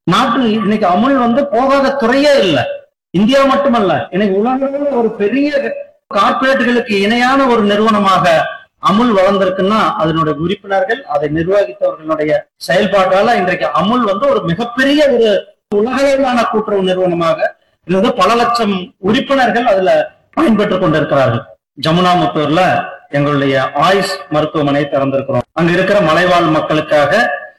நாட்டு இன்னைக்கு அமுல் வந்து போகாத துறையே இல்லை இந்தியா மட்டுமல்ல இன்னைக்கு உலகளவில் ஒரு பெரிய கார்ப்பரேட்டுகளுக்கு இணையான ஒரு நிறுவனமாக அமுல் வளர்ந்திருக்குன்னா அதனுடைய உறுப்பினர்கள் அதை நிர்வகித்தவர்களுடைய செயல்பாட்டால இன்றைக்கு அமுல் வந்து ஒரு மிகப்பெரிய ஒரு உலகளவிலான கூட்டுறவு நிறுவனமாக இருந்து பல லட்சம் உறுப்பினர்கள் அதுல பயன்பெற்றுக் கொண்டிருக்கிறார்கள் ஜமுனாமுத்தூர்ல எங்களுடைய ஆயுஷ் மருத்துவமனை திறந்திருக்கிறோம் அங்க இருக்கிற மலைவாழ் மக்களுக்காக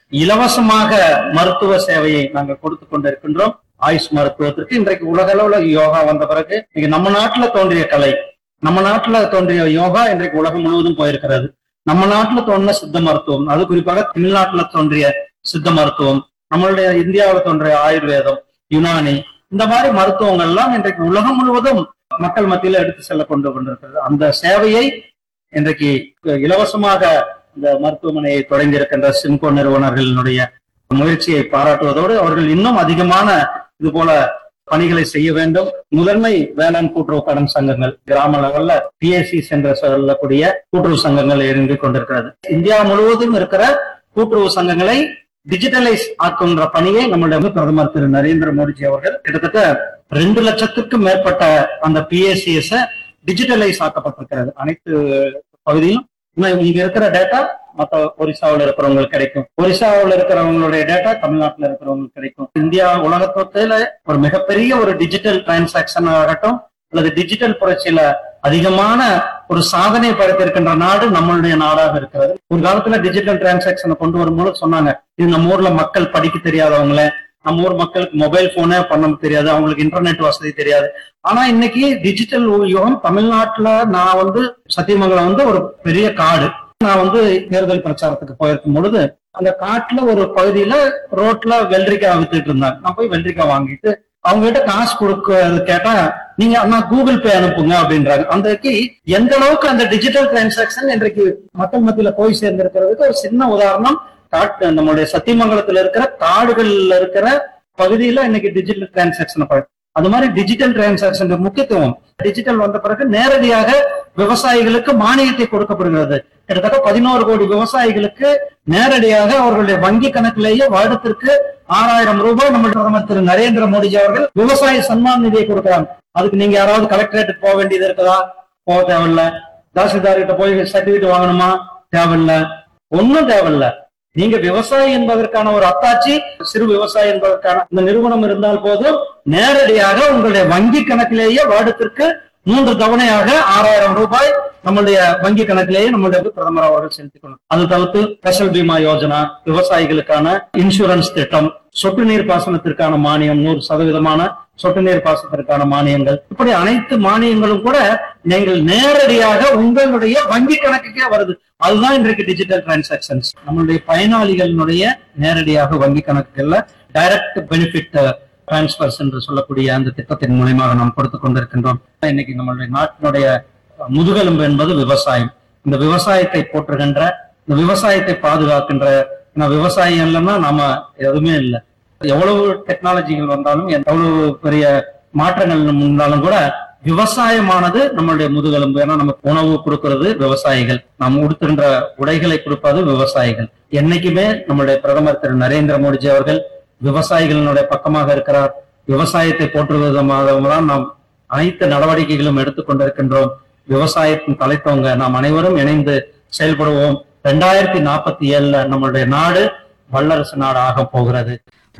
இலவசமாக மருத்துவ சேவையை நாங்கள் கொடுத்து கொண்டிருக்கின்றோம் ஆயுஷ் மருத்துவத்திற்கு இன்றைக்கு உலக அளவுல யோகா வந்த பிறகு இன்னைக்கு நம்ம நாட்டுல தோன்றிய கலை நம்ம நாட்டுல தோன்றிய யோகா இன்றைக்கு உலகம் முழுவதும் போயிருக்கிறது நம்ம நாட்டுல தோன்றின சித்த மருத்துவம் அது குறிப்பாக தமிழ்நாட்டுல தோன்றிய சித்த மருத்துவம் நம்மளுடைய இந்தியாவில் தோன்றிய ஆயுர்வேதம் யுனானி இந்த மாதிரி மருத்துவங்கள் எல்லாம் இன்றைக்கு உலகம் முழுவதும் மக்கள் மத்தியில எடுத்து செல்ல கொண்டு கொண்டிருக்கிறது அந்த சேவையை இன்றைக்கு இலவசமாக இந்த மருத்துவமனையை தொடங்கி இருக்கின்ற சிம்கோ நிறுவனர்களினுடைய முயற்சியை பாராட்டுவதோடு அவர்கள் இன்னும் அதிகமான இது போல பணிகளை செய்ய வேண்டும் முதன்மை வேளாண் கூட்டுறவு கடன் சங்கங்கள் கிராம லெவல்ல பிஎஸ்சிஸ் என்று சொல்லக்கூடிய கூட்டுறவு சங்கங்கள் இயங்கிக் கொண்டிருக்கிறது இந்தியா முழுவதும் இருக்கிற கூட்டுறவு சங்கங்களை டிஜிட்டலைஸ் ஆக்குகின்ற பணியை நம்முடைய பிரதமர் திரு நரேந்திர மோடிஜி அவர்கள் கிட்டத்தட்ட ரெண்டு லட்சத்துக்கும் மேற்பட்ட அந்த பிஎஸ்சிஎஸ் டிஜிட்டலைஸ் ஆக்கப்பட்டிருக்கிறது அனைத்து பகுதியிலும் இன்னும் இங்க இருக்கிற டேட்டா மற்ற ஒரிசாவில் இருக்கிறவங்களுக்கு கிடைக்கும் ஒரிசாவில் இருக்கிறவங்களுடைய டேட்டா தமிழ்நாட்டில் இருக்கிறவங்களுக்கு கிடைக்கும் இந்தியா உலகத்துல ஒரு மிகப்பெரிய ஒரு டிஜிட்டல் டிரான்சாக்சன் ஆகட்டும் அல்லது டிஜிட்டல் புரட்சியில அதிகமான ஒரு சாதனை படைத்திருக்கின்ற நாடு நம்மளுடைய நாடாக இருக்கிறது ஒரு காலத்துல டிஜிட்டல் டிரான்சாக்சனை கொண்டு வரும்போது சொன்னாங்க இது நம்ம ஊர்ல மக்கள் படிக்க தெரியாதவங்கள நம்ம ஊர் மக்களுக்கு மொபைல் போனே பண்ண தெரியாது அவங்களுக்கு இன்டர்நெட் வசதி தெரியாது ஆனா இன்னைக்கு டிஜிட்டல் யுகம் தமிழ்நாட்டுல நான் வந்து சத்தியமங்கலம் வந்து ஒரு பெரிய காடு நான் வந்து தேர்தல் பிரச்சாரத்துக்கு போயிருக்கும் பொழுது அந்த காட்டுல ஒரு பகுதியில ரோட்ல வெள்ளரிக்காய் வித்துட்டு இருந்தாங்க நான் போய் வெள்ளரிக்காய் வாங்கிட்டு அவங்க கிட்ட காசு கொடுக்கறது கேட்டா நீங்க அண்ணா கூகுள் பே அனுப்புங்க அப்படின்றாங்க அன்றைக்கு எந்த அளவுக்கு அந்த டிஜிட்டல் டிரான்சாக்சன் இன்றைக்கு மக்கள் மத்தியில போய் சேர்ந்திருக்கிறதுக்கு ஒரு சின்ன உதாரணம் காட்டு நம்மளுடைய சத்தியமங்கலத்துல இருக்கிற காடுகள்ல இருக்கிற பகுதியில இன்னைக்கு டிஜிட்டல் டிரான்சாக்சன் அது மாதிரி டிஜிட்டல் டிரான்சாக்சன் முக்கியத்துவம் டிஜிட்டல் வந்த பிறகு நேரடியாக விவசாயிகளுக்கு மானியத்தை கொடுக்கப்படுகிறது கிட்டத்தட்ட பதினோரு கோடி விவசாயிகளுக்கு நேரடியாக அவர்களுடைய வங்கி கணக்கிலேயே வருடத்திற்கு ஆறாயிரம் ரூபாய் நம்ம பிரதமர் திரு நரேந்திர மோடிஜி அவர்கள் விவசாய சன்மான் நிதியை கொடுக்கிறாங்க அதுக்கு நீங்க யாராவது கலெக்டரேட்டுக்கு போக வேண்டியது இருக்குதா போக தேவையில்ல தாசில்தார் கிட்ட போய் சர்டிபிகேட் வாங்கணுமா தேவையில்ல ஒன்னும் தேவையில்ல நீங்க விவசாயி என்பதற்கான ஒரு அத்தாட்சி சிறு விவசாயி என்பதற்கான இந்த நிறுவனம் இருந்தால் போதும் நேரடியாக உங்களுடைய வங்கி கணக்கிலேயே வருடத்திற்கு மூன்று தவணையாக ஆறாயிரம் ரூபாய் நம்மளுடைய வங்கி கணக்கிலேயே நம்மளுடைய பிரதமர் அவர்கள் செலுத்திக்கணும் அது தவிர்த்து ஸ்பெஷல் பீமா யோஜனா விவசாயிகளுக்கான இன்சூரன்ஸ் திட்டம் சொட்டு நீர் பாசனத்திற்கான மானியம் நூறு சதவீதமான சொட்டு நீர் பாசனத்திற்கான மானியங்கள் இப்படி அனைத்து மானியங்களும் கூட நீங்கள் நேரடியாக உங்களுடைய வங்கி கணக்குக்கே வருது அதுதான் இன்றைக்கு டிஜிட்டல் டிரான்சாக்சன்ஸ் நம்மளுடைய பயனாளிகளினுடைய நேரடியாக வங்கி கணக்குகள்ல டைரக்ட் பெனிஃபிட் டிரான்ஸ்பர்ஸ் என்று சொல்லக்கூடிய அந்த திட்டத்தின் மூலயமாக நாம் கொடுத்து கொண்டிருக்கின்றோம் இன்னைக்கு நம்மளுடைய நாட்டினுடைய முதுகெலும்பு என்பது விவசாயம் இந்த விவசாயத்தை போற்றுகின்ற இந்த விவசாயத்தை பாதுகாக்கின்ற இந்த விவசாயம் இல்லைன்னா நாம எதுவுமே இல்லை எவ்வளவு டெக்னாலஜிகள் வந்தாலும் எவ்வளவு பெரிய மாற்றங்கள் இருந்தாலும் கூட விவசாயமானது நம்மளுடைய முதுகெலும்பு ஏன்னா நமக்கு உணவு கொடுக்கிறது விவசாயிகள் நாம் உடுத்துகின்ற உடைகளை கொடுப்பது விவசாயிகள் என்னைக்குமே நம்மளுடைய பிரதமர் திரு நரேந்திர மோடிஜி அவர்கள் விவசாயிகளினுடைய பக்கமாக இருக்கிறார் விவசாயத்தை போற்றுவது விதமாக நாம் அனைத்து நடவடிக்கைகளும் எடுத்துக்கொண்டிருக்கின்றோம் விவசாயத்தின் தலைத்தவங்க நாம் அனைவரும் இணைந்து செயல்படுவோம் ரெண்டாயிரத்தி நாற்பத்தி ஏழுல நம்மளுடைய நாடு வல்லரசு நாடு ஆக போகிறது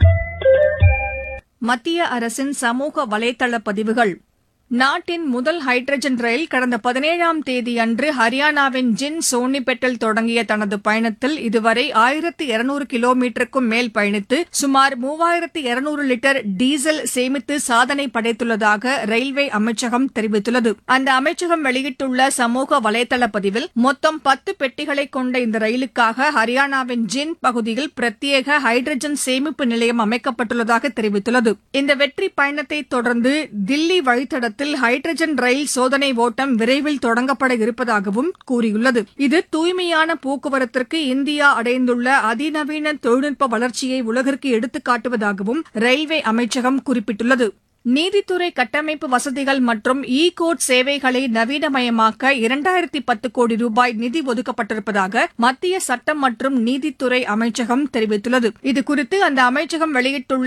மத்திய அரசின் சமூக வலைதள பதிவுகள் நாட்டின் முதல் ஹைட்ரஜன் ரயில் கடந்த பதினேழாம் தேதி அன்று ஹரியானாவின் ஜின் சோனிபெட்டில் தொடங்கிய தனது பயணத்தில் இதுவரை ஆயிரத்து இருநூறு கிலோமீட்டருக்கும் மேல் பயணித்து சுமார் மூவாயிரத்து இருநூறு லிட்டர் டீசல் சேமித்து சாதனை படைத்துள்ளதாக ரயில்வே அமைச்சகம் தெரிவித்துள்ளது அந்த அமைச்சகம் வெளியிட்டுள்ள சமூக வலைதள பதிவில் மொத்தம் பத்து பெட்டிகளை கொண்ட இந்த ரயிலுக்காக ஹரியானாவின் ஜின் பகுதியில் பிரத்யேக ஹைட்ரஜன் சேமிப்பு நிலையம் அமைக்கப்பட்டுள்ளதாக தெரிவித்துள்ளது இந்த வெற்றி பயணத்தை தொடர்ந்து தில்லி வழித்தடத்தில் ஹைட்ரஜன் ரயில் சோதனை ஓட்டம் விரைவில் தொடங்கப்பட இருப்பதாகவும் கூறியுள்ளது இது தூய்மையான போக்குவரத்திற்கு இந்தியா அடைந்துள்ள அதிநவீன தொழில்நுட்ப வளர்ச்சியை உலகிற்கு எடுத்துக்காட்டுவதாகவும் ரயில்வே அமைச்சகம் குறிப்பிட்டுள்ளது நீதித்துறை கட்டமைப்பு வசதிகள் மற்றும் இ கோட் சேவைகளை நவீனமயமாக்க இரண்டாயிரத்தி பத்து கோடி ரூபாய் நிதி ஒதுக்கப்பட்டிருப்பதாக மத்திய சட்டம் மற்றும் நீதித்துறை அமைச்சகம் தெரிவித்துள்ளது இதுகுறித்து அந்த அமைச்சகம் வெளியிட்டுள்ள